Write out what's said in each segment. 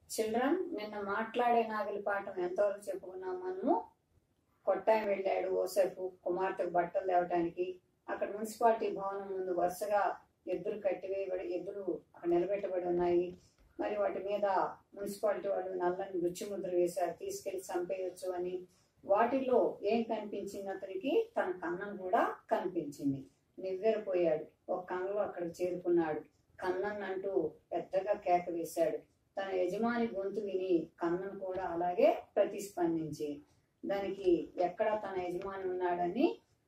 children నిన్న మాట్లాడే నాగలి పాఠం ఎంతవరకు చెప్పుకున్నాం మనము కొట్టాయం వెళ్ళాడు ఓసేపు కుమార్తెకు బట్టలు తేవటానికి అక్కడ మున్సిపాలిటీ భవనం ముందు వరుసగా ఎద్దులు కట్టివేయబడి ఎద్దులు అక్కడ నిలబెట్టబడి ఉన్నాయి మరి వాటి మీద మున్సిపాలిటీ వాళ్ళు నల్లని రుచిముద్ర వేశారు తీసుకెళ్లి చంపేయొచ్చు అని వాటిలో ఏం కనిపించింది అతనికి తన కన్నం కూడా కనిపించింది నివ్వెరపోయాడు ఒక కన్నులో అక్కడ చేరుకున్నాడు కన్నన్ అంటూ పెద్దగా కేక వేశాడు తన యజమాని గొంతు విని కన్నన్ కూడా అలాగే ప్రతిస్పందించి దానికి ఎక్కడ తన యజమాని ఉన్నాడని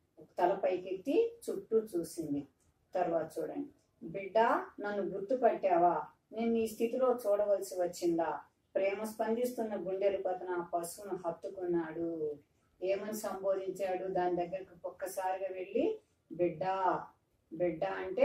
తల పైకెత్తి చుట్టూ చూసింది తర్వాత చూడండి బిడ్డ నన్ను గుర్తుపట్టావా నేను ఈ స్థితిలో చూడవలసి వచ్చిందా ప్రేమ స్పందిస్తున్న గుండెలు పతన ఆ పశువును హత్తుకున్నాడు ఏమని సంబోధించాడు దాని దగ్గరకు ఒక్కసారిగా వెళ్ళి బిడ్డ బిడ్డ అంటే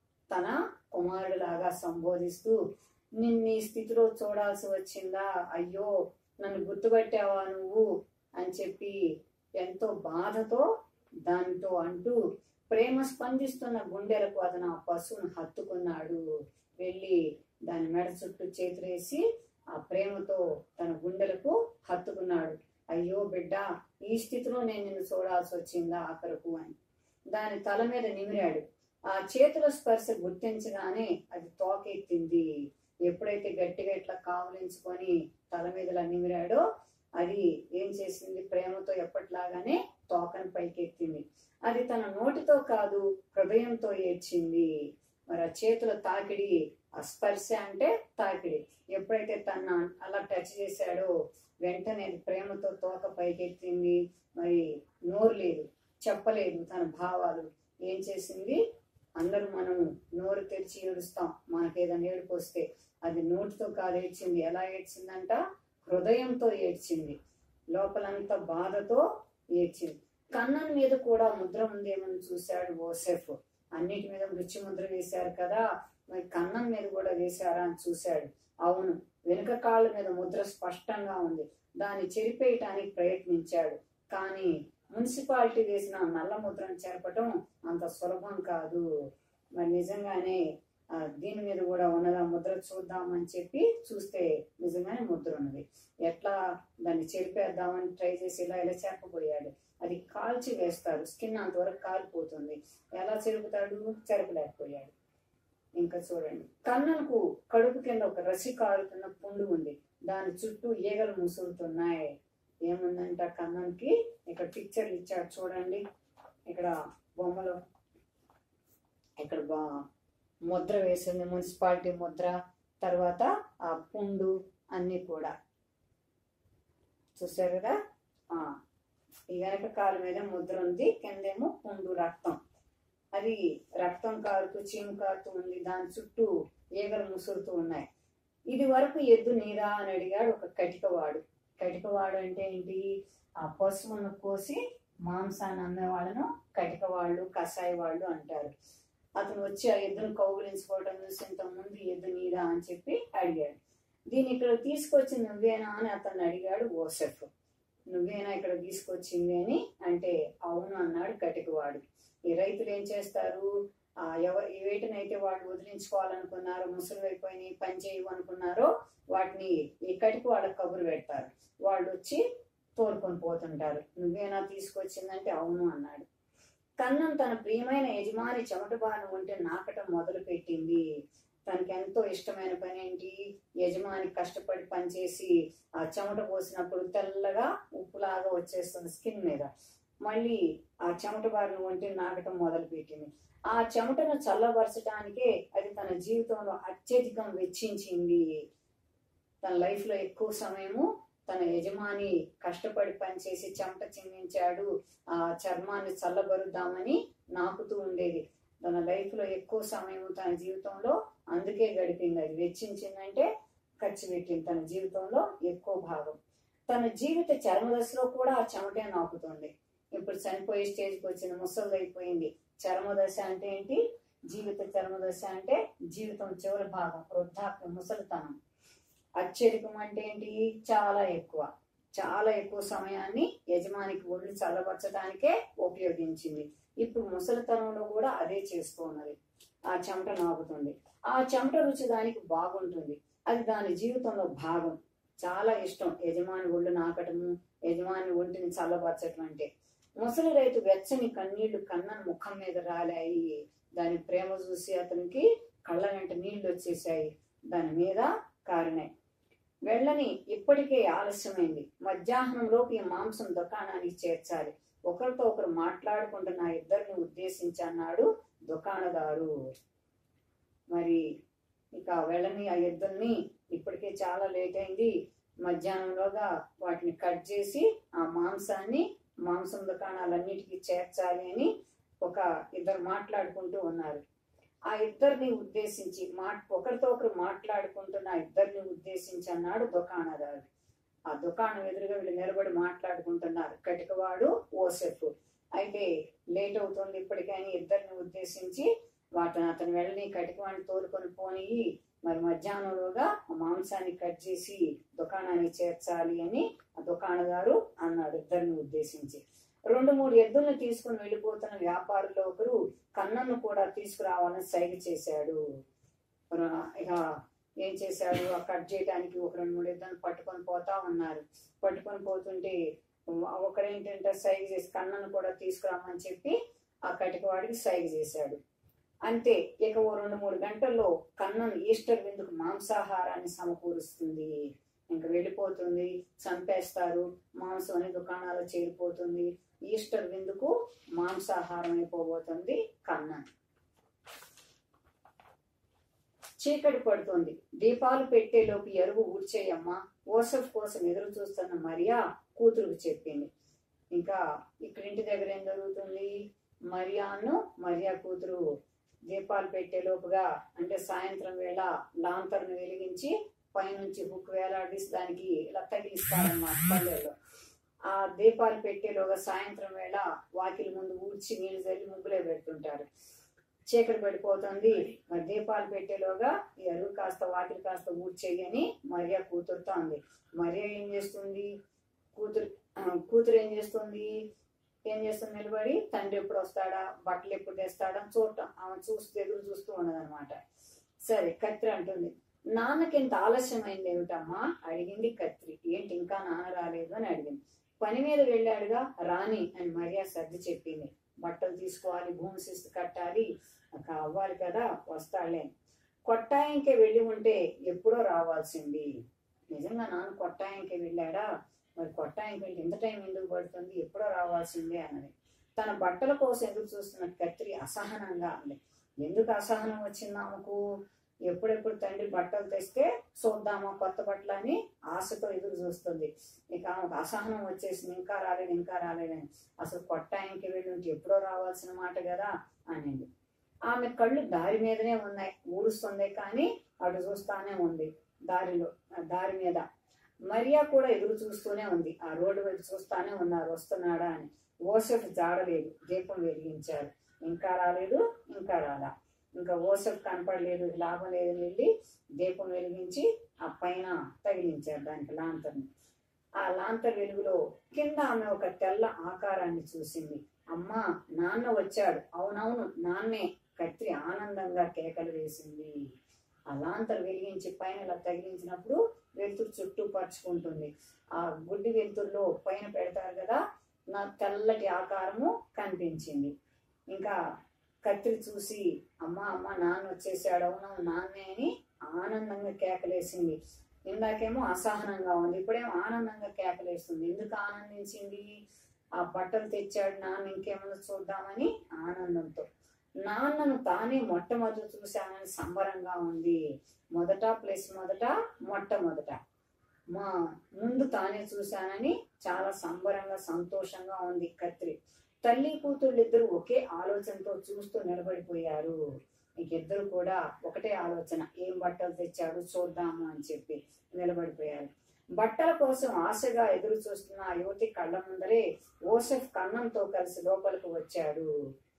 తన కుమారుడిలాగా సంబోధిస్తూ నిన్ను ఈ స్థితిలో చూడాల్సి వచ్చిందా అయ్యో నన్ను గుర్తుపట్టావా నువ్వు అని చెప్పి ఎంతో బాధతో దానితో అంటూ ప్రేమ స్పందిస్తున్న గుండెలకు అతను ఆ పశువును హత్తుకున్నాడు వెళ్ళి దాని మెడ చుట్టూ చేతులేసి ఆ ప్రేమతో తన గుండెలకు హత్తుకున్నాడు అయ్యో బిడ్డ ఈ స్థితిలో నేను నిన్ను చూడాల్సి వచ్చిందా ఆఖరకు అని దాని తల మీద నిమిరాడు ఆ చేతుల స్పర్శ గుర్తించగానే అది తోకెత్తింది ఎప్పుడైతే గట్టిగా ఇట్లా కావలించుకొని తల మీద ఇలా నిమిరాడో అది ఏం చేసింది ప్రేమతో ఎప్పటిలాగానే తోకను పైకెత్తింది అది తన నోటితో కాదు హృదయంతో ఏడ్చింది మరి ఆ చేతుల తాకిడి ఆ స్పర్శ అంటే తాకిడి ఎప్పుడైతే తన అలా టచ్ చేశాడో వెంటనే అది ప్రేమతో తోక పైకెత్తింది మరి నోరు లేదు చెప్పలేదు తన భావాలు ఏం చేసింది అందరూ మనం నోరు తెరిచి ఏడుస్తాం మనకి ఏదైనా ఏడుపు వస్తే అది నోటితో కాదు ఏడ్చింది ఎలా ఏడ్చిందంట హృదయంతో ఏడ్చింది లోపలంతా బాధతో ఏడ్చింది కన్నన్ మీద కూడా ముద్ర ఉందేమని చూశాడు ఓసెఫ్ అన్నిటి మీద రుచి ముద్ర వేశారు కదా మరి కన్నం మీద కూడా వేశారా అని చూశాడు అవును వెనుక కాళ్ళ మీద ముద్ర స్పష్టంగా ఉంది దాన్ని చెరిపేయటానికి ప్రయత్నించాడు కానీ మున్సిపాలిటీ వేసిన నల్ల ముద్రను చెరపటం అంత సులభం కాదు మరి నిజంగానే ఆ, దీని మీద కూడా ఉన్నదా ముద్ర చూద్దామని చెప్పి చూస్తే నిజంగానే ముద్ర ఉన్నది ఎట్లా దాన్ని చెరిపేద్దామని ట్రై చేసి ఇలా ఇలా చెరపబోయాడు అది కాల్చి వేస్తారు స్కిన్ అంతవరకు కాలిపోతుంది ఎలా చెరుపుతాడు చెరపలేకపోయాడు ఇంకా చూడండి కన్నకు కడుపు కింద ఒక రసి కారుతున్న పుండు ఉంది దాని చుట్టూ ఈగలు ముసురుతున్నాయి ఏముందంట కన్నన్కి ఇక్కడ పిక్చర్లు ఇచ్చాడు చూడండి ఇక్కడ బొమ్మలు ఇక్కడ బా ముద్ర వేసింది మున్సిపాలిటీ ముద్ర తర్వాత ఆ పుండు అన్నీ కూడా చూసారు కదా ఆ, ఈ వెనక కాలు మీద ముద్ర ఉంది కిందేమో పుండు రక్తం అది రక్తం కారుతూ చీము కారుతూ ఉంది దాని చుట్టూ ఈగలు ముసురుతూ ఉన్నాయి ఇది వరకు ఎద్దు నీరా అని అడిగాడు ఒక కటికవాడు కటికవాడు అంటే ఏంటి ఆ పశువును కోసి మాంసాన్ని అమ్మే వాళ్ళను కటికవాళ్ళు కషాయి వాళ్ళు అంటారు అతను వచ్చి ఆ ఎద్దును కౌగులించుకోవడం చూసి ఇంత ముందు ఎద్దు నీరా అని చెప్పి అడిగాడు దీన్ని ఇక్కడ తీసుకొచ్చి నువ్వేనా అని అతన్ని అడిగాడు ఓసెఫ్ నువ్వేనా ఇక్కడ తీసుకొచ్చింది అని అంటే అవును అన్నాడు కటికవాడు ఈ రైతులు ఏం చేస్తారు ఆ ఎవరు వేటినైతే వాళ్ళు వదిలించుకోవాలనుకున్నారో ముసలు అయిపోయి పని చేయవు అనుకున్నారో వాటిని ఈ కటికి వాళ్ళకి కబురు పెడతారు వాళ్ళు వచ్చి తోలుకొని పోతుంటారు నువ్వేనా తీసుకొచ్చిందంటే అవును అన్నాడు కన్నం తన ప్రియమైన యజమాని చెమట బాను ఉంటే నాకటం మొదలు పెట్టింది తనకి ఎంతో ఇష్టమైన పని ఏంటి యజమాని కష్టపడి పనిచేసి ఆ చెమట పోసినప్పుడు తెల్లగా ఉప్పులాగా వచ్చేస్తుంది స్కిన్ మీద మళ్ళీ ఆ చెమట బారిన ఒంటి నాకటం మొదలు పెట్టింది ఆ చెమటను చల్లబరచడానికే అది తన జీవితంలో అత్యధికం వెచ్చించింది తన లైఫ్ లో ఎక్కువ సమయము తన యజమాని కష్టపడి పనిచేసి చెమట చిందించాడు ఆ చర్మాన్ని చల్లబరుద్దామని నాకుతూ ఉండేది తన లైఫ్ లో ఎక్కువ సమయం తన జీవితంలో అందుకే గడిపింది అది వెచ్చించిందంటే ఖర్చు పెట్టింది తన జీవితంలో ఎక్కువ భాగం తన జీవిత చర్మదశలో కూడా ఆ చెమటే నాకుతుంది ఇప్పుడు చనిపోయే స్టేజ్కి వచ్చిన ముసలి అయిపోయింది చర్మదశ అంటే ఏంటి జీవిత చర్మదశ అంటే జీవితం చివరి భాగం వృద్ధాప్యం ముసలితనం అత్యధికం అంటే ఏంటి చాలా ఎక్కువ చాలా ఎక్కువ సమయాన్ని యజమానికి ఒళ్ళు చల్లబరచడానికే ఉపయోగించింది ఇప్పుడు ముసలితనంలో కూడా అదే చేస్తూ ఉన్నది ఆ చెమట నాకుతుంది ఆ చెమట రుచి దానికి బాగుంటుంది అది దాని జీవితంలో భాగం చాలా ఇష్టం యజమాని ఒళ్ళు నాకటము యజమాని ఒంటిని చల్లబరచటం అంటే ముసలి రైతు వెచ్చని కన్నీళ్లు కన్నన్ ముఖం మీద రాలాయి దాని ప్రేమ చూసి అతనికి కళ్ళ వెంట నీళ్లు వచ్చేసాయి దాని మీద కారినాయి వెళ్ళని ఇప్పటికే ఆలస్యమైంది మధ్యాహ్నంలోపు ఈ మాంసం దుకాణానికి చేర్చాలి ఒకరితో ఒకరు మాట్లాడుకుంటున్న ఆ ఇద్దరిని ఉద్దేశించి అన్నాడు దుకాణదారు మరి ఇక వెళ్ళని ఆ ఇద్దరిని ఇప్పటికే చాలా లేట్ అయింది మధ్యాహ్నంలోగా వాటిని కట్ చేసి ఆ మాంసాన్ని మాంసం దుకాణాలన్నిటికీ చేర్చాలి అని ఒక ఇద్దరు మాట్లాడుకుంటూ ఉన్నారు ఆ ఇద్దరిని ఉద్దేశించి మా ఒకరితో ఒకరు మాట్లాడుకుంటున్న ఆ ఇద్దరిని ఉద్దేశించి అన్నాడు దుకాణదారు ఆ దుకాణం ఎదురుగా వీళ్ళు నిలబడి మాట్లాడుకుంటున్నారు కటికవాడు ఓసెఫ్ అయితే లేట్ అవుతుంది ఇప్పటికైనా ఇద్దరిని ఉద్దేశించి వాటిని అతను వెళ్ళని కటికవాడిని తోలుకొని పోని మరి మధ్యాహ్నంలోగా ఆ మాంసాన్ని కట్ చేసి దుకాణానికి చేర్చాలి అని ఆ దుకాణదారు అన్నాడు ఇద్దరిని ఉద్దేశించి రెండు మూడు ఎద్దులను తీసుకుని వెళ్ళిపోతున్న వ్యాపారుల్లో ఒకరు కన్నను కూడా తీసుకురావాలని సైగ చేశాడు ర- ఇక ఏం చేశాడు ఆ కట్ చేయడానికి ఒక రెండు మూడు ఎద్దులను పట్టుకొని పోతా ఉన్నారు పట్టుకొని పోతుంటే ఒకరేంటంటే సైగ చేసి కన్నను కూడా తీసుకురామని చెప్పి ఆ కటికవాడికి సైగ చేశాడు అంతే ఇక ఓ రెండు మూడు గంటల్లో కన్నను ఈస్టర్ విందుకు మాంసాహారాన్ని సమకూరుస్తుంది ఇంక వెళ్ళిపోతుంది చంపేస్తారు మాంసం అనే దుకాణాలు చేరిపోతుంది ఈస్టర్ విందుకు మాంసాహారం అయిపోబోతుంది కన్నన్ చీకటి పడుతుంది దీపాలు పెట్టేలోపు ఎరువు ఊడ్చేయమ్మ ఓసఫ్ కోసం ఎదురు చూస్తున్న మరియా కూతురుకు చెప్పింది ఇంకా ఇక్కడ ఇంటి దగ్గర ఏం జరుగుతుంది మరియాను మరియా కూతురు దీపాలు పెట్టేలోపుగా అంటే సాయంత్రం వేళ లాంతర్ను వెలిగించి పైనుంచి హుక్ వేలాడదీసి దానికి ఇలా తగిలిస్తారన్నమాట పల్లెల్లో ఆ దీపాలు పెట్టేలోగా సాయంత్రం వేళ వాకిలి ముందు ఊడ్చి నీళ్ళు చల్లి ముగ్గులే పెడుతుంటారు చీకటి పడిపోతుంది మరి దీపాలు పెట్టేలోగా ఈ అరువు కాస్త వాకిలి కాస్త ఊడ్చేయి అని మరియా కూతురుతో అంది మరియా ఏం చేస్తుంది కూతురు ఆ, కూతురు ఏం చేస్తుంది ఏం చేస్తుంది నిలబడి తండ్రి ఎప్పుడు వస్తాడా బట్టలు ఎప్పుడు తెస్తాడా అని చూడటం ఆమె చూస్తూ ఎదురు చూస్తూ ఉన్నదనమాట సరే కత్రి అంటుంది నాన్నకి ఇంత ఆలస్యమైంది ఏమిటమ్మా అడిగింది కత్రి ఏంటి ఇంకా నాన్న రాలేదు అని అడిగింది పని మీద వెళ్ళాడుగా రాని అని మరియా సర్ది చెప్పింది బట్టలు తీసుకోవాలి భూమి శిస్తు కట్టాలి అక్క అవ్వాలి కదా వస్తాడులే కొట్టాయంకే వెళ్ళి ఉంటే ఎప్పుడో రావాల్సింది నిజంగా నాన్న కొట్టాయంకే వెళ్ళాడా మరి కొట్టాయంకి వెళ్ళి ఇంత టైం ఎందుకు పడుతుంది ఎప్పుడో రావాల్సిందే అన్నది తన బట్టల కోసం ఎదురు చూస్తున్న కత్రి అసహనంగా అంది ఎందుకు అసహనం వచ్చింది ఆమెకు ఎప్పుడెప్పుడు తండ్రి బట్టలు తెస్తే చూద్దామా కొత్త బట్టలు అని ఆశతో ఎదురు చూస్తుంది ఇక ఆమెకు అసహనం వచ్చేసింది ఇంకా రాలేదు ఇంకా రాలేదని అసలు కొట్టాయంకి వెళ్ళి ఉంటే ఎప్పుడో రావాల్సిన మాట కదా అనింది ఆమె కళ్ళు దారి మీదనే ఉన్నాయి ఊడుస్తుంది కానీ అటు చూస్తానే ఉంది దారిలో ఆ దారి మీద మరియా కూడా ఎదురు చూస్తూనే ఉంది ఆ రోడ్డు వైపు చూస్తానే ఉన్నారు వస్తున్నాడా అని ఓసెఫ్ జాడలేదు దీపం వెలిగించారు ఇంకా రాలేదు ఇంకా రాలా ఇంకా ఓసెఫ్ కనపడలేదు లాభం లేదని వెళ్ళి దీపం వెలిగించి ఆ పైన తగిలించారు దానికి లాంతర్ని ఆ లాంతర్ వెలుగులో కింద ఆమె ఒక తెల్ల ఆకారాన్ని చూసింది అమ్మా నాన్న వచ్చాడు అవునవును నాన్నే కత్రి ఆనందంగా కేకలు వేసింది ఆ లాంతర్ వెలిగించి పైన ఇలా తగిలించినప్పుడు వెలుతురు చుట్టూ పరుచుకుంటుంది ఆ గుడ్డి వెలుతురులో పైన పెడతారు కదా నా తెల్లటి ఆకారము కనిపించింది ఇంకా కత్రి చూసి అమ్మ అమ్మ నాన్న వచ్చేసాడు అవునవును నాన్నే అని ఆనందంగా కేకలేసింది ఇందాకేమో అసహనంగా ఉంది ఇప్పుడేమో ఆనందంగా కేకలేస్తుంది ఎందుకు ఆనందించింది ఆ బట్టలు తెచ్చాడు నాన్న ఇంకేమన్నా చూద్దామని ఆనందంతో నాన్నను తానే మొట్టమొదటి చూశానని సంబరంగా ఉంది మొదట ప్లస్ మొదట మొట్టమొదట మా ముందు తానే చూశానని చాలా సంబరంగా సంతోషంగా ఉంది కత్రి తల్లి కూతుళ్ళు ఇద్దరు ఒకే ఆలోచనతో చూస్తూ నిలబడిపోయారు ఇద్దరు కూడా ఒకటే ఆలోచన ఏం బట్టలు తెచ్చాడు చూద్దాము అని చెప్పి నిలబడిపోయారు బట్టల కోసం ఆశగా ఎదురు చూస్తున్న ఆ యువతి కళ్ళ ముందరే ఓసెఫ్ కన్నంతో కలిసి లోపలికి వచ్చాడు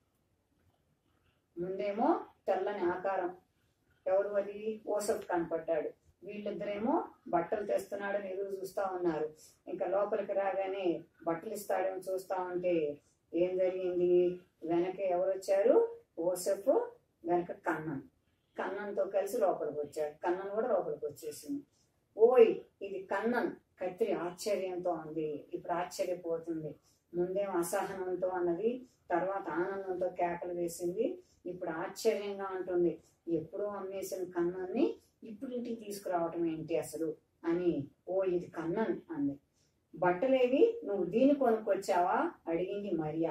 ముందేమో తెల్లని ఆకారం ఎవరు అది ఓసెఫ్ కనపడ్డాడు వీళ్ళిద్దరేమో బట్టలు తెస్తున్నాడని ఎదురు చూస్తా ఉన్నారు ఇంకా లోపలికి రాగానే బట్టలు ఇస్తాడని చూస్తా ఉంటే ఏం జరిగింది వెనక ఎవరు వచ్చారు ఓసెఫ్ వెనక కన్నన్ కన్నన్తో కలిసి లోపలికి వచ్చాడు కన్నన్ కూడా లోపలికి వచ్చేసింది ఓయ్ ఇది కన్నన్ కత్రి ఆశ్చర్యంతో ఉంది ఇప్పుడు ఆశ్చర్యపోతుంది ముందేం అసహనంతో అన్నది తర్వాత ఆనందంతో కేకలు వేసింది ఇప్పుడు ఆశ్చర్యంగా ఉంటుంది ఎప్పుడో అమ్మేసిన కన్నన్ని ఇప్పుడు ఇంటికి తీసుకురావటం ఏంటి అసలు అని ఓ ఇది కన్నన్ అంది బట్టలేవి నువ్వు దీన్ని కొనుక్కొచ్చావా అడిగింది మరియా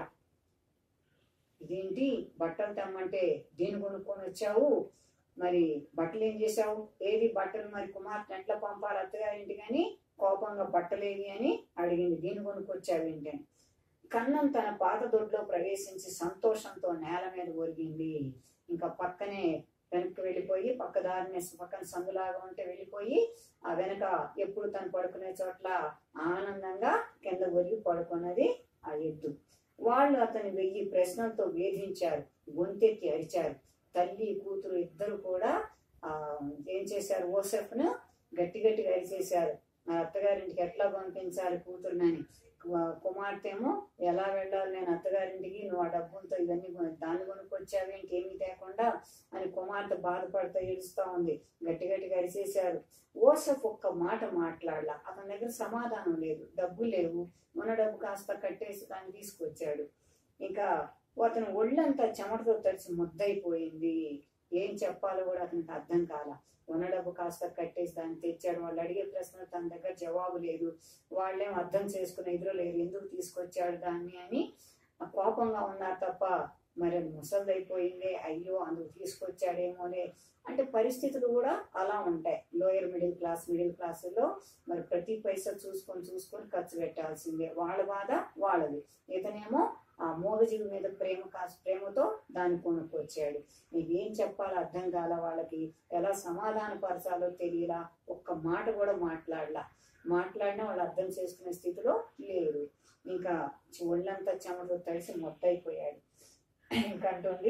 ఇదేంటి బట్టలు తెమ్మంటే దీన్ని కొనుక్కొని వచ్చావు మరి బట్టలు ఏం చేశావు ఏది బట్టలు మరి కుమార్తె ఎట్లా పంపాలి అత్తగారింటి కానీ కోపంగా బట్టలేవి అని అడిగింది దీన్ని కొనుక్కొచ్చావు ఏంటి అని కన్నం తన పాత దొడ్లో ప్రవేశించి సంతోషంతో నేల మీద ఒరిగింది ఇంకా పక్కనే వెనక్కి వెళ్ళిపోయి పక్క దారిని పక్కన సందులాగా ఉంటే వెళ్ళిపోయి ఆ వెనక ఎప్పుడు తను పడుకునే చోట్ల ఆనందంగా కింద ఒరిగి పడుకున్నది ఆ ఎద్దు వాళ్ళు అతని వెయ్యి ప్రశ్నలతో వేధించారు గొంతెత్తి అరిచారు తల్లి కూతురు ఇద్దరు కూడా ఆ ఏం చేశారు ఓసెఫ్ను గట్టి గట్టిగా అరిచేశారు నా అత్తగారింటికి ఎట్లా పంపించాలి కూతురునని కు- కుమార్తె ఏమో ఎలా వెళ్ళాలి నేను అత్తగారింటికి నువ్వు ఆ డబ్బులతో ఇవన్నీ కొను- దాన్ని కొనుక్కొచ్చావేంటి ఏమీ లేకుండా అని కుమార్తె బాధపడుతూ ఏడుస్తూ ఉంది గట్టి గట్టిగా అరిచేశారు ఓసఫ్ ఒక్క మాట మాట్లాడలా అతని దగ్గర సమాధానం లేదు డబ్బు లేవు ఉన్న డబ్బు కాస్త కట్టేసి దాన్ని తీసుకొచ్చాడు ఇంకా అతను ఒళ్ళంతా చెమటతో తడిచి ముద్దయిపోయింది ఏం చెప్పాలో కూడా అతనికి అర్థం కాల ఉన్న డబ్బు కాస్త కట్టేసి దాన్ని తెచ్చాడు వాళ్ళు అడిగే ప్రశ్న తన దగ్గర జవాబు లేదు వాళ్ళేం అర్థం చేసుకునే ఎదురు లేరు ఎందుకు తీసుకొచ్చాడు దాన్ని అని ఆ కోపంగా ఉన్నారు తప్ప మరి అది ముసలిదైపోయిందే అయ్యో అందుకు తీసుకొచ్చాడేమోలే అంటే పరిస్థితులు కూడా అలా ఉంటాయి లోయర్ మిడిల్ క్లాస్ మిడిల్ క్లాసులో మరి ప్రతి పైసా చూసుకొని చూసుకొని ఖర్చు పెట్టాల్సిందే వాళ్ళ బాధ వాళ్ళది ఇతనేమో ఆ మోగజీవి మీద ప్రేమ కాస్త ప్రేమతో దాన్ని కొనుక్కొచ్చాడు నీకు ఏం చెప్పాలో అర్థం కాల వాళ్ళకి ఎలా సమాధానపరచాలో తెలియలా ఒక్క మాట కూడా మాట్లాడలా మాట్లాడినా వాళ్ళు అర్థం చేసుకునే స్థితిలో లేరు ఇంకా ఒళ్ళంతా చెమటతో తడిసి మొట్టయిపోయాడు ఇంకా అంటుంది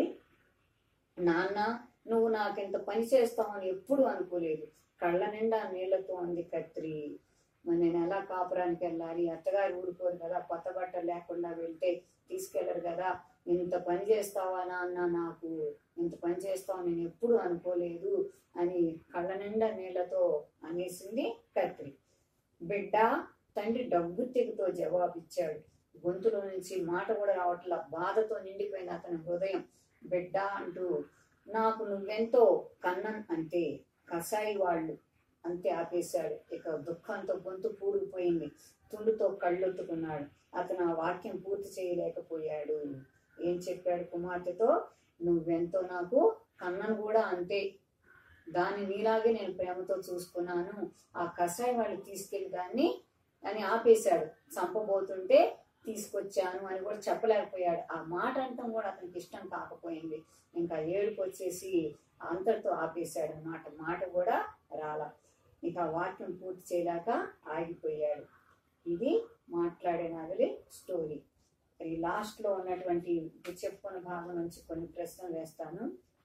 నాన్న నువ్వు నాకింత పని చేస్తావని ఎప్పుడు అనుకోలేదు కళ్ళ నిండా నీళ్లతో ఉంది కత్రి మరి నేను ఎలా కాపురానికి వెళ్ళాలి అత్తగారు ఊరుకోరు కదా కొత్త బట్టలు లేకుండా వెళ్తే తీసుకెళ్లరు కదా ఇంత పని చేస్తావా నాన్న నాకు ఇంత పని చేస్తావు నేను ఎప్పుడు అనుకోలేదు అని కళ్ళ నిండా నీళ్లతో అనేసింది కత్రి బిడ్డ తండ్రి డబ్బు తెగుతో జవాబిచ్చాడు గొంతులో నుంచి మాట కూడా రావట్లా బాధతో నిండిపోయింది అతని హృదయం బిడ్డ అంటూ నాకు నువ్వెంతో కన్నన్ అంతే కసాయి వాళ్ళు అంతే ఆపేశాడు ఇక దుఃఖంతో గొంతు పూడుకుపోయింది తుండుతో కళ్ళొత్తుకున్నాడు అతను ఆ వాక్యం పూర్తి చేయలేకపోయాడు ఏం చెప్పాడు కుమార్తెతో నువ్వెంతో నాకు కన్నను కూడా అంతే దాన్ని నీలాగే నేను ప్రేమతో చూసుకున్నాను ఆ కషాయి వాళ్ళు తీసుకెళ్లి దాన్ని అని ఆపేశాడు చంపబోతుంటే తీసుకొచ్చాను అని కూడా చెప్పలేకపోయాడు ఆ మాట అంటాం కూడా అతనికి ఇష్టం కాకపోయింది ఇంకా ఏడుపు వచ్చేసి అంతటితో ఆపేశాడు అన్నమాట మాట కూడా రాలా ఇక ఆ వాక్యం పూర్తి చేయలేక ఆగిపోయాడు ఇది మాట్లాడే నగలి స్టోరీ ఈ లాస్ట్ లో ఉన్నటువంటి ఇప్పుడు చెప్పుకున్న భాగం నుంచి కొన్ని ప్రశ్నలు వేస్తాను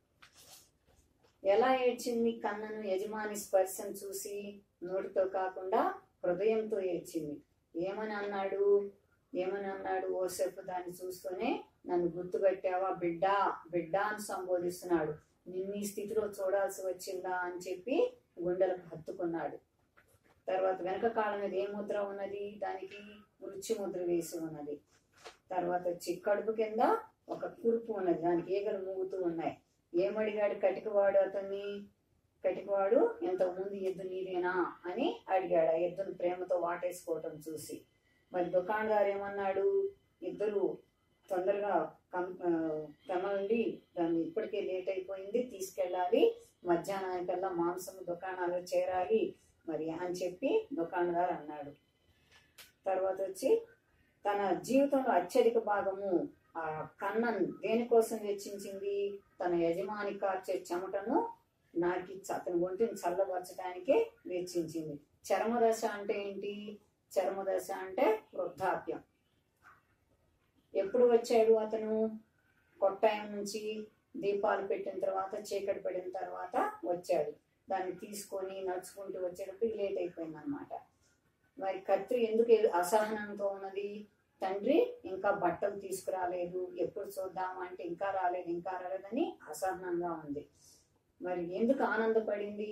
ఎలా ఏడ్చింది కన్నను యజమాని స్పర్శను చూసి నోటితో కాకుండా హృదయంతో ఏడ్చింది ఏమని అన్నాడు ఏమని అన్నాడు ఓసేపు దాన్ని చూస్తూనే నన్ను గుర్తుపెట్టావా బిడ్డా బిడ్డా అని సంబోధిస్తున్నాడు నిన్ను ఈ స్థితిలో చూడాల్సి వచ్చిందా అని చెప్పి గుండెలకు హత్తుకున్నాడు తర్వాత వెనక కాళ్ళ మీద ఏ ముద్ర ఉన్నది దానికి మృత్యు ముద్ర వేసి ఉన్నది తర్వాత వచ్చి కడుపు కింద ఒక కురుపు ఉన్నది దానికి ఈగలు మూగుతూ ఉన్నాయి ఏమడిగాడు కటికవాడు అతన్ని కటికవాడు ఇంతకు ముందు ఎద్దు నీదేనా అని అడిగాడు ఆ ఎద్దును ప్రేమతో వాటేసుకోవటం చూసి మరి దుకాణదారు ఏమన్నాడు ఇద్దరు తొందరగా కం తెమండి దాన్ని ఇప్పటికే లేట్ అయిపోయింది తీసుకెళ్ళాలి మధ్యాహ్నానికల్లా మాంసం దుకాణాలు చేరాలి మరి అని చెప్పి దుకాణదారు అన్నాడు తర్వాత వచ్చి తన జీవితంలో అత్యధిక భాగము ఆ కన్నన్ దేనికోసం వెచ్చించింది తన యజమాని కార్చే చెమటను నాకి అతని ఒంటిని చల్లబరచడానికే వెచ్చించింది చర్మదశ అంటే ఏంటి చర్మదశ అంటే వృద్ధాప్యం ఎప్పుడు వచ్చాడు అతను కొట్టాయం నుంచి దీపాలు పెట్టిన తర్వాత చీకటి పడిన తర్వాత వచ్చాడు దాన్ని తీసుకొని నడుచుకుంటూ వచ్చేటప్పుడు లేట్ అయిపోయింది అనమాట మరి కత్రి ఎందుకు అసహనంతో ఉన్నది తండ్రి ఇంకా బట్టలు తీసుకురాలేదు ఎప్పుడు చూద్దాం అంటే ఇంకా రాలేదు ఇంకా రాలేదని అసహనంగా ఉంది మరి ఎందుకు ఆనందపడింది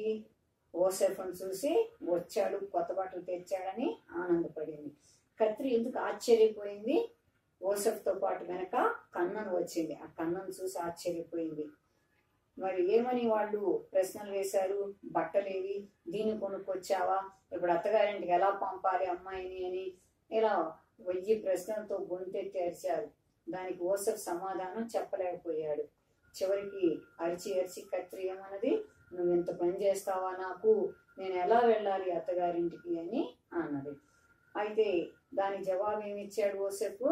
ఓసెఫ్ను చూసి వచ్చాడు కొత్త బట్టలు తెచ్చాడని ఆనందపడింది కత్రి ఎందుకు ఆశ్చర్యపోయింది ఓసెఫ్తో పాటు వెనక కన్నను వచ్చింది ఆ కన్నను చూసి ఆశ్చర్యపోయింది మరి ఏమని వాళ్ళు ప్రశ్నలు వేశారు బట్టలేవి దీన్ని కొనుక్కొచ్చావా ఇప్పుడు అత్తగారింటికి ఎలా పంపాలి అమ్మాయిని అని ఇలా వెయ్యి ప్రశ్నలతో గొంతెత్తి అరిచారు దానికి ఓసఫ్ సమాధానం చెప్పలేకపోయాడు చివరికి అరిచి అరిచి కత్రి ఏమన్నది నువ్వు ఇంత పని చేస్తావా నాకు నేను ఎలా వెళ్ళాలి అత్తగారింటికి అని అన్నది అయితే దాని జవాబు ఏమి ఇచ్చాడు ఓసెఫ్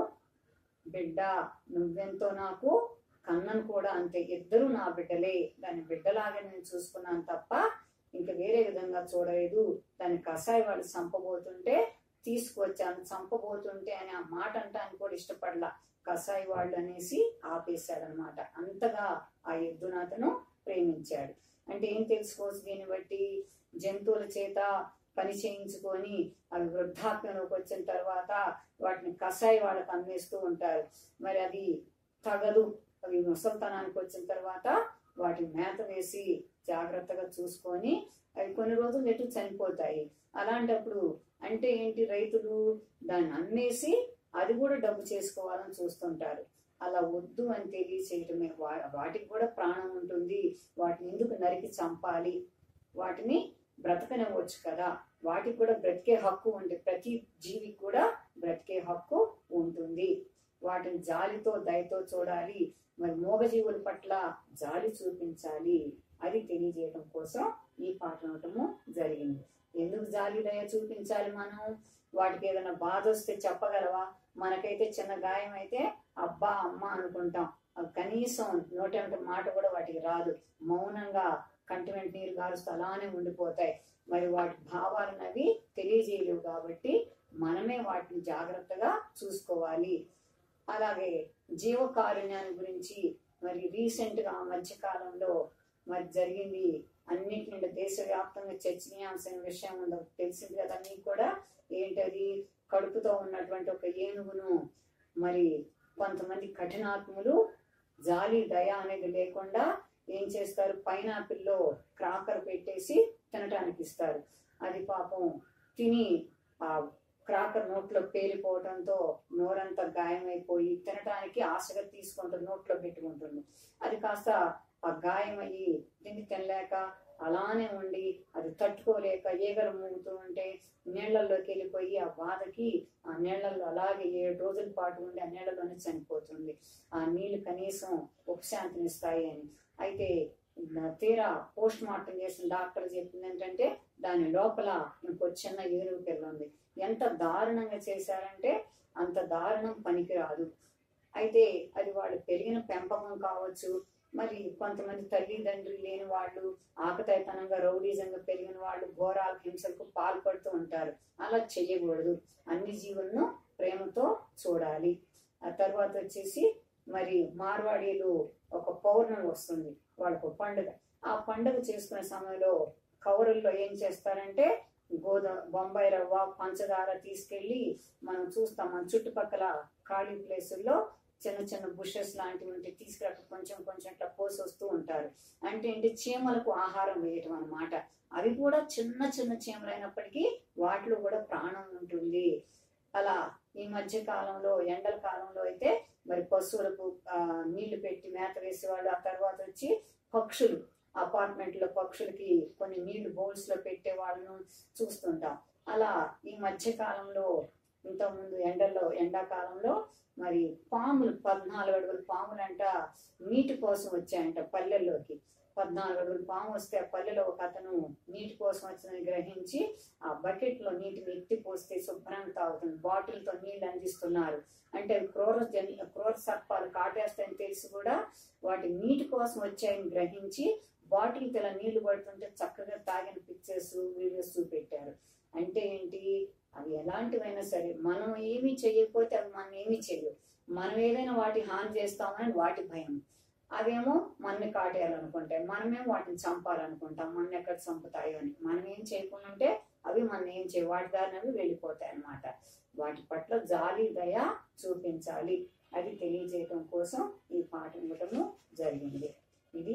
బిడ్డ నువ్వెంతో నాకు కన్నను కూడా అంతే ఇద్దరు నా బిడ్డలే దాని బిడ్డలాగా నేను చూసుకున్నాను తప్ప ఇంకా వేరే విధంగా చూడలేదు దాని కషాయి వాళ్ళు చంపబోతుంటే తీసుకువచ్చాను చంపబోతుంటే అని ఆ మాట అంటానికి కూడా ఇష్టపడలా కషాయి వాళ్ళు అనేసి ఆపేశాడనమాట అంతగా ఆ ఎద్దును అతను ప్రేమించాడు అంటే ఏం తెలుసుకోవచ్చు దీన్ని బట్టి జంతువుల చేత పని చేయించుకొని అవి వృద్ధాప్యంలోకి వచ్చిన తర్వాత వాటిని కషాయి వాళ్ళకి అమ్మేస్తూ ఉంటారు మరి అది తగదు అవి ముసల్తనానికి వచ్చిన తర్వాత వాటిని మేత వేసి జాగ్రత్తగా చూసుకొని అవి కొన్ని రోజులు ఎటు చనిపోతాయి అలాంటప్పుడు అంటే ఏంటి రైతులు దాన్ని అమ్మేసి అది కూడా డబ్బు చేసుకోవాలని చూస్తుంటారు అలా వద్దు అని తెలియచేయటమే వా- వాటికి కూడా ప్రాణం ఉంటుంది వాటిని ఎందుకు నరికి చంపాలి వాటిని బ్రతకనివ్వచ్చు కదా వాటికి కూడా బ్రతికే హక్కు ఉంది ప్రతి జీవికి కూడా బ్రతికే హక్కు ఉంటుంది వాటిని జాలితో దయతో చూడాలి మరి మూగజీవుల పట్ల జాలి చూపించాలి అది తెలియజేయడం కోసం ఈ పాట అనటము జరిగింది ఎందుకు జాలి దయ చూపించాలి మనం వాటికి ఏదైనా బాధ వస్తే చెప్పగలవా మనకైతే చిన్న గాయం అయితే అబ్బా అమ్మ అనుకుంటాం అవి కనీసం నోటంట మాట కూడా వాటికి రాదు మౌనంగా కంటి వెంట నీరు గారుస్తూ అలానే ఉండిపోతాయి మరి వాటి భావాలను అవి తెలియజేయలేవు కాబట్టి మనమే వాటిని జాగ్రత్తగా చూసుకోవాలి అలాగే జీవకారుణ్యాన్ని గురించి మరి రీసెంట్ గా మధ్య కాలంలో మరి జరిగింది అన్నిటి నుండి దేశవ్యాప్తంగా చర్చనీయాంశమైన విషయం ఉందో తెలిసింది కదా మీకు కూడా ఏంటది కడుపుతో ఉన్నటువంటి ఒక ఏనుగును మరి కొంతమంది కఠినాత్ములు జాలి దయ అనేది లేకుండా ఏం చేస్తారు పైనాపిల్లో క్రాకర్ పెట్టేసి తినటానికి ఇస్తారు అది పాపం తిని ఆ క్రాకర్ నోట్లో పేలిపోవడంతో నోరంతా గాయమైపోయి తినటానికి ఆశగా తీసుకుంటుంది నోట్లో పెట్టుకుంటుంది అది కాస్త ఆ గాయం అయ్యి తిండి తినలేక అలానే ఉండి అది తట్టుకోలేక ఈగలు మూగుతూ ఉంటే నీళ్లలోకి వెళ్ళిపోయి ఆ బాధకి ఆ నీళ్లలో అలాగే ఏడు రోజుల పాటు ఉండి ఆ నీళ్లలోనే చనిపోతుంది ఆ నీళ్లు కనీసం ఉపశాంతినిస్తాయి అని అయితే తీరా పోస్ట్ మార్టం చేసిన డాక్టర్ చెప్పింది ఏంటంటే దాని లోపల ఇంకో చిన్న ఏనుగు పిల్ల ఉంది ఎంత దారుణంగా చేశారంటే అంత దారుణం పనికిరాదు అయితే అది వాళ్ళు పెరిగిన పెంపకం కావచ్చు మరి కొంతమంది తల్లిదండ్రులు లేని వాళ్ళు ఆకతాయితనంగా రౌడీజంగా పెరిగిన వాళ్ళు ఘోరాల హింసలకు పాల్పడుతూ ఉంటారు అలా చెయ్యకూడదు అన్ని జీవులను ప్రేమతో చూడాలి ఆ తర్వాత వచ్చేసి మరి మార్వాడీలు ఒక పౌర్ణమి వస్తుంది వాళ్ళకు ఒక పండుగ ఆ పండుగ చేసుకునే సమయంలో కౌరల్లో ఏం చేస్తారంటే గోధుమ బొంబాయి రవ్వ పంచదార తీసుకెళ్ళి మనం చూస్తాం మన చుట్టుపక్కల ఖాళీ ప్లేసుల్లో చిన్న చిన్న బుషెస్ లాంటివి ఉంటే తీసుకురా కొంచెం కొంచెం ఇట్లా పోసి వస్తూ ఉంటారు అంటే ఏంటి చీమలకు ఆహారం వేయటం అన్నమాట అవి కూడా చిన్న చిన్న చీమలు అయినప్పటికీ వాటిలో కూడా ప్రాణం ఉంటుంది అలా ఈ మధ్య కాలంలో ఎండల కాలంలో అయితే మరి పశువులకు ఆ, నీళ్లు పెట్టి మేత వేసేవాళ్ళు ఆ తర్వాత వచ్చి పక్షులు అపార్ట్మెంట్ లో పక్షులకి కొన్ని నీళ్లు బౌల్స్ లో పెట్టే వాళ్ళను చూస్తుంటాం అలా ఈ మధ్య కాలంలో ఇంతకుముందు ఎండల్లో ఎండాకాలంలో మరి పాములు పద్నాలుగు అడుగుల పాములు అంట నీటి కోసం వచ్చాయంట పల్లెల్లోకి పద్నాలుగు అడుగుల పాము వస్తే ఆ పల్లెలో ఒక అతను నీటి కోసం వచ్చిందని గ్రహించి ఆ బకెట్ లో నీటిని ఎత్తి పోస్తే శుభ్రంగా తాగుతుంది బాటిల్ తో నీళ్లు అందిస్తున్నారు అంటే అవి క్రూర జన్ క్రూర సర్పాలు కాటేస్తాయని తెలిసి కూడా వాటి నీటి కోసం వచ్చాయని గ్రహించి బాటిల్ ఇలా నీళ్లు పడుతుంటే చక్కగా తాగిన పిక్చర్స్ వీడియోస్ చూపెట్టారు అంటే ఏంటి అవి ఎలాంటివైనా సరే మనం ఏమీ చెయ్యకపోతే అవి మనం ఏమీ చెయ్యవు మనం ఏదైనా వాటి హాని చేస్తామని వాటి భయం అవేమో మనని కాటేయాలనుకుంటాయి మనమేం వాటిని చంపాలనుకుంటాం మన ఎక్కడ చంపుతాయో అని మనం ఏం చేయకుండా ఉంటే అవి మనం ఏం చేయ వాటి దారిని అవి వెళ్ళిపోతాయి అన్నమాట వాటి పట్ల జాలి దయ చూపించాలి అది తెలియజేయటం కోసం ఈ పాట ఇవ్వటము జరిగింది ఇది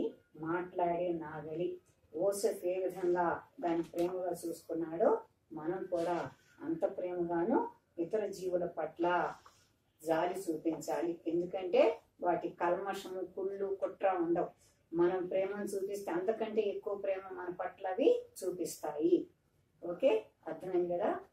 మాట్లాడే నాగలి ఓసెఫ్ ఏ విధంగా దాన్ని ప్రేమగా చూసుకున్నాడో మనం కూడా అంత ప్రేమగాను ఇతర జీవుల పట్ల జాలి చూపించాలి ఎందుకంటే వాటి కల్మషము కుళ్ళు కుట్ర ఉండవు మనం ప్రేమను చూపిస్తే అంతకంటే ఎక్కువ ప్రేమ మన పట్ల అవి చూపిస్తాయి ఓకే అర్థమైంది కదా